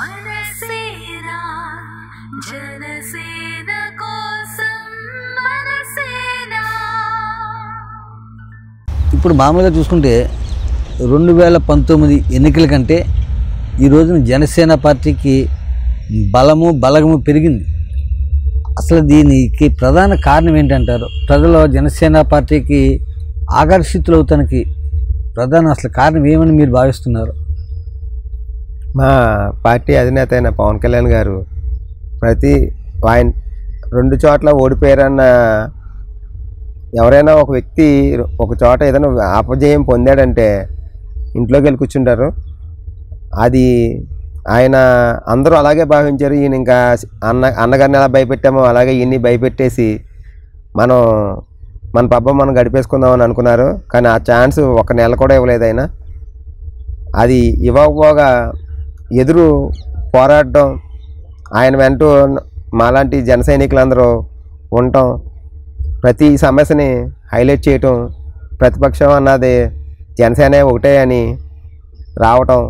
మనసేన జనసేన కోసం మనసేన ఇప్పుడు మామూలుగా చూసుకుంటే రెండు వేల పంతొమ్మిది ఎన్నికల కంటే ఈ రోజున జనసేన పార్టీకి బలము బలగము పెరిగింది అసలు దీనికి ప్రధాన కారణం ఏంటంటారు ప్రజలు జనసేన పార్టీకి ఆకర్షితులవుతానికి ప్రధాన అసలు కారణం ఏమని మీరు భావిస్తున్నారు మా పార్టీ అధినేత అయిన పవన్ కళ్యాణ్ గారు ప్రతి ఆయన రెండు చోట్ల ఓడిపోయారన్న ఎవరైనా ఒక వ్యక్తి ఒక చోట ఏదైనా అపజయం పొందాడంటే ఇంట్లోకి వెళ్ళి కూర్చుంటారు అది ఆయన అందరూ అలాగే భావించారు ఈయన ఇంకా అన్న అన్నగారిని ఎలా భయపెట్టామో అలాగే ఈయన్ని భయపెట్టేసి మనం మన పబ్బం మనం గడిపేసుకుందామని అనుకున్నారు కానీ ఆ ఛాన్స్ ఒక నెల కూడా ఇవ్వలేదు ఆయన అది ఇవ్వకపోగా ఎదురు పోరాడటం ఆయన వెంట మాలాంటి జన సైనికులందరూ ఉండటం ప్రతి సమస్యని హైలైట్ చేయటం ప్రతిపక్షం అన్నది జనసేన ఒకటే అని రావటం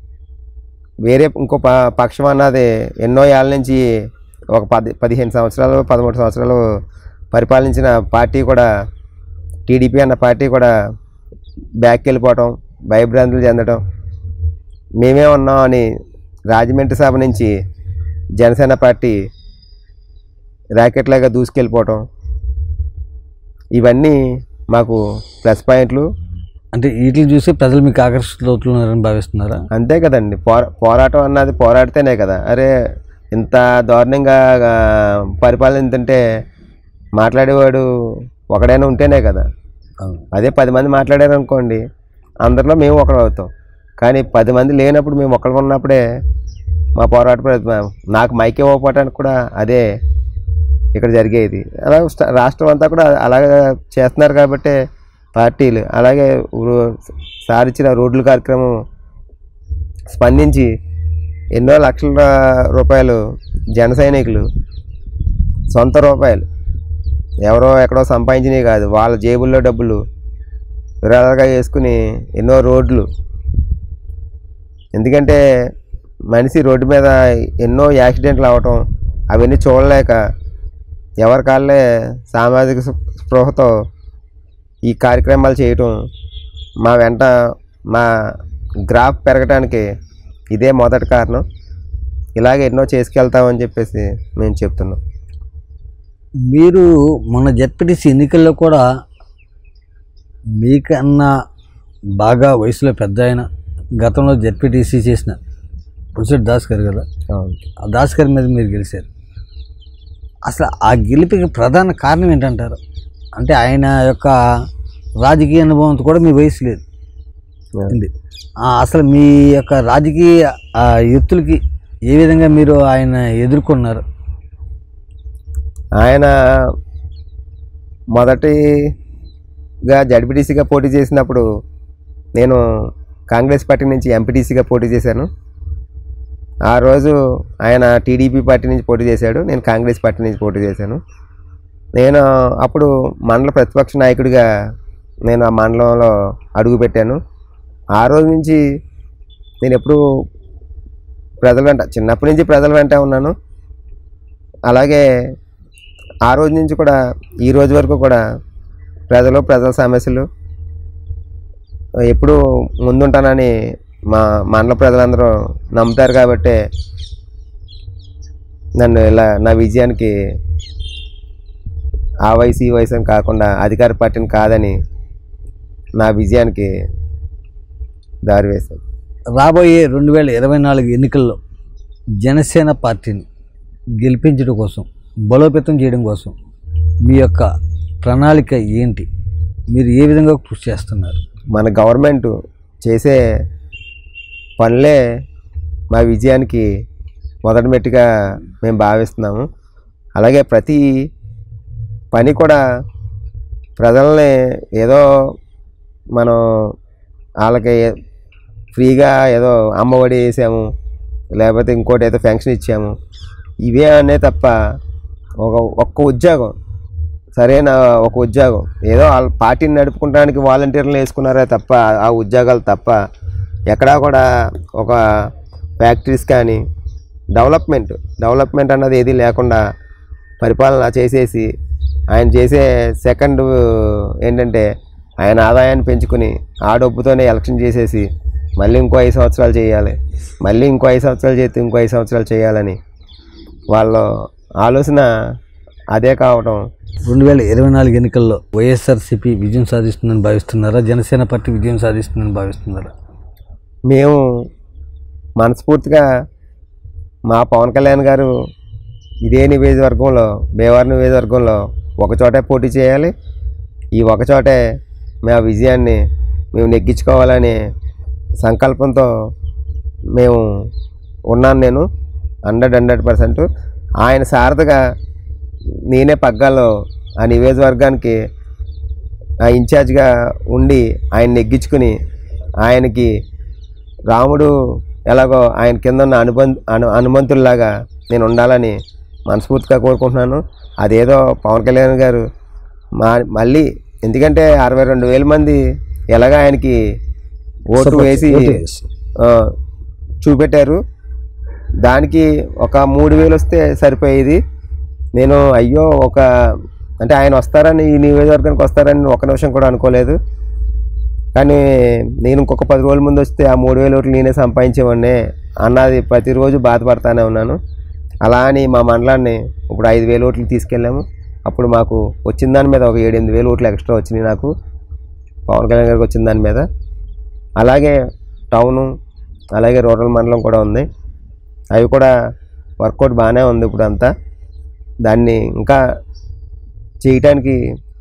వేరే ఇంకో ప పక్షం అన్నది ఎన్నో ఏళ్ళ నుంచి ఒక పది పదిహేను సంవత్సరాలు పదమూడు సంవత్సరాలు పరిపాలించిన పార్టీ కూడా టీడీపీ అన్న పార్టీ కూడా బ్యాక్కి వెళ్ళిపోవటం భయభ్రాంతులు చెందటం మేమే ఉన్నాం అని రాజమండ్రి సభ నుంచి జనసేన పార్టీ ర్యాకెట్లాగా దూసుకెళ్ళిపోవటం ఇవన్నీ మాకు ప్లస్ పాయింట్లు అంటే వీటిని చూసి ప్రజలు మీకు ఆకర్షితులవుతున్నారని భావిస్తున్నారా అంతే కదండి పోరా పోరాటం అన్నది పోరాడితేనే కదా అరే ఇంత దారుణంగా ఆ, పరిపాలించుంటే మాట్లాడేవాడు ఒకడైనా ఉంటేనే కదా అవును. అదే పది మంది మాట్లాడారు అనుకోండి అందరిలో మేము ఒకరు అవుతాం కానీ పది మంది లేనప్పుడు మేము ఒకరు ఉన్నప్పుడే మా పోరాట ప్రయత్నం నాకు మైక్ ఇవ్వకపోవటానికి కూడా అదే ఇక్కడ జరిగేది అలా స్ట- రాష్ట్రం అంతా కూడా అలాగే చేస్తున్నారు కాబట్టి పార్టీలు అలాగే ఊరు- సార్ ఇచ్చిన రోడ్ల కార్యక్రమం స్పందించి ఎన్నో లక్షల రూపాయలు జన సైనికులు సొంత రూపాయలు ఎవరో ఎక్కడో సంపాదించినవి కాదు వాళ్ళ జేబుల్లో డబ్బులు విరాళాలుగా వేసుకుని ఎన్నో రోడ్లు ఎందుకంటే మనిషి రోడ్డు మీద ఎన్నో యాక్సిడెంట్లు అవ్వటం అవన్నీ చూడలేక ఎవరి కాళ్ళే సామాజిక స్పృ- స్పృహతో ఈ కార్యక్రమాలు చేయటం మా వెంట మా గ్రాఫ్ పెరగటానికి ఇదే మొదటి కారణం ఇలాగే ఎన్నో చేసుకెళ్తామని చెప్పేసి మేము చెప్తున్నాం మీరు మన జెడ్పీటీసీ ఎన్నికల్లో కూడా మీకన్నా బాగా వయసులో పెద్ద ఆయన గతంలో జెడ్పీటీసీ చేసిన పురుషుడు దాస్ గారు కదా అవును ఆ దాస్ గారి మీద మీరు గెలిచారు అసలు ఆ గెలిపికి ప్రధాన కారణం ఏంటంటారు అంటే ఆయన యొక్క రాజకీయ అనుభవంతో కూడా మీ వయసు లేదు ఉంది ఆ, అసలు మీ యొక్క రాజకీయ ఆ, ఎత్తులకి ఏ విధంగా మీరు ఆయన ఎదుర్కొన్నారు ఆయన మొదటిగా జడ్పీటీసీగా పోటీ చేసినప్పుడు నేను కాంగ్రెస్ పార్టీ నుంచి ఎంపీటీసీగా పోటీ చేశాను ఆ రోజు ఆయన టీడీపీ పార్టీ నుంచి పోటీ చేశాడు నేను కాంగ్రెస్ పార్టీ నుంచి పోటీ చేశాను నేను అప్పుడు మండల ప్రతిపక్ష నాయకుడిగా నేను ఆ మండలంలో అడుగుపెట్టాను ఆ రోజు నుంచి నేను ఎప్పుడు ప్రజల వెంట చిన్నప్పటి నుంచి ప్రజల వెంట ఉన్నాను అలాగే ఆ రోజు నుంచి కూడా ఈ రోజు వరకు కూడా ప్రజలు ప్రజల సమస్యలు ఎప్పుడు ముందుంటానని మా మండల ప్రజలందరూ నమ్ముతారు కాబట్టి నన్ను ఇలా నా విజయానికి ఆ వయసు ఈ వయసు అని కాకుండా అధికార పార్టీని కాదని నా విజయానికి దారి వేశాను రాబోయే రెండు వేల ఇరవై నాలుగు ఎన్నికల్లో జనసేన పార్టీని గెలిపించడం కోసం బలోపేతం చేయడం కోసం మీ యొక్క ప్రణాళిక ఏంటి మీరు ఏ విధంగా కృషి చేస్తున్నారు మన గవర్నమెంట్ చేసే పనులే మా విజయానికి మొదటి మెట్టుగా మేము భావిస్తున్నాము అలాగే ప్రతి పని కూడా ప్రజల్ని ఏదో మనం వాళ్ళకి ఫ్రీగా ఏదో అమ్మఒడి వేసాము లేకపోతే ఇంకోటి ఏదో పెన్షన్ ఇచ్చాము ఇవే అనే తప్ప ఒక ఒక్క ఉద్యోగం సరైన ఒక ఉద్యోగం ఏదో వాళ్ళ పార్టీని నడుపుకోవడానికి వాలంటీర్లు వేసుకున్నారే తప్ప ఆ ఉద్యోగాలు తప్ప ఎక్కడా కూడా ఒక ఫ్యాక్టరీస్ కానీ డెవలప్మెంట్ డెవలప్మెంట్ అన్నది ఏది లేకుండా పరిపాలన చేసేసి ఆయన చేసే సెకండ్ ఏంటంటే ఆయన ఆదాయాన్ని పెంచుకుని ఆ డబ్బుతోనే ఎలక్షన్ చేసేసి మళ్ళీ ఇంకో ఐదు సంవత్సరాలు చేయాలి మళ్ళీ ఇంకో ఐదు సంవత్సరాలు చేస్తే ఇంకో ఐదు సంవత్సరాలు చేయాలని వాళ్ళ ఆలోచన అదే కావటం రెండు వేల ఇరవై నాలుగు ఎన్నికల్లో వైఎస్ఆర్సీపీ విజయం సాధిస్తుందని భావిస్తున్నారా జనసేన పార్టీ విజయం సాధిస్తుందని భావిస్తున్నారా మేము మనస్ఫూర్తిగా మా పవన్ కళ్యాణ్ గారు ఇదే నియోజకవర్గంలో బేవారి నియోజకవర్గంలో ఒక చోటే పోటీ చేయాలి ఈ ఒక చోటే మా విజయాన్ని మేము నెగ్గించుకోవాలనే సంకల్పంతో మేము ఉన్నాను నేను హండ్రెడ్ హండ్రెడ్ పర్సెంట్ ఆయన సారథిగా నేనే పగ్గాలో ఆ నియోజకవర్గానికి ఆ ఇన్ఛార్జ్గా ఉండి ఆయన నెగ్గించుకుని ఆయనకి రాముడు ఎలాగో ఆయన కింద ఉన్న అనుబంధ అను హనుమంతుల్లాగా నేను ఉండాలని మనస్ఫూర్తిగా కోరుకుంటున్నాను అదేదో పవన్ కళ్యాణ్ గారు మా మళ్ళీ ఎందుకంటే అరవై రెండు వేల మంది ఎలాగ ఆయనకి ఓటు వేసి ఓటు వేసి. ఆ, చూపెట్టారు దానికి ఒక మూడు వేలు వస్తే సరిపోయేది నేను అయ్యో ఒక అంటే ఆయన వస్తారని ఈ నియోజకవర్గానికి వస్తారని ఒక నిమిషం కూడా అనుకోలేదు కానీ నేను ఇంకొక పది రోజుల ముందు వస్తే ఆ మూడు వేల ఓట్లు నేనే సంపాదించేవాడిని అన్నది ప్రతిరోజు బాధపడతానే ఉన్నాను అలా అని మా మండలాన్ని ఇప్పుడు ఐదు వేల ఓట్లు తీసుకెళ్ళాము అప్పుడు మాకు వచ్చిన దాని మీద ఒక ఏడెనిమిది వేలు ఓట్లు ఎక్స్ట్రా వచ్చినాయి నాకు పవన్ కళ్యాణ్ గారికి వచ్చిన దాని మీద అలాగే టౌను అలాగే రూరల్ మండలం కూడా ఉంది అవి కూడా వర్కౌట్ బాగానే ఉంది ఇప్పుడు అంతా దాన్ని ఇంకా చేయటానికి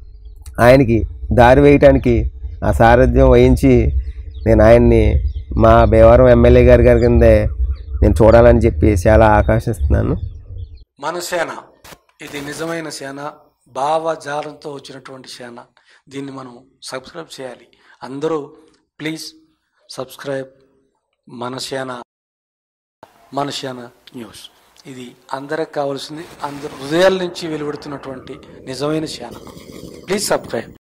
ఆయనకి దారి వేయటానికి ఆ సారథ్యం వహించి నేను ఆయన్ని మా భీమవరం ఎమ్మెల్యే గారి గారి కిందే నేను చూడాలని చెప్పి చాలా ఆకాంక్షిస్తున్నాను మన సేన ఇది నిజమైన సేన భావజాలంతో వచ్చినటువంటి సేన దీన్ని మనం సబ్స్క్రైబ్ చేయాలి అందరూ ప్లీజ్ సబ్స్క్రైబ్ మన సేన మన సేన న్యూస్ ఇది అందరికి కావాల్సింది అందరు హృదయాల నుంచి వెలువడుతున్నటువంటి నిజమైన సేన ప్లీజ్ సబ్స్క్రైబ్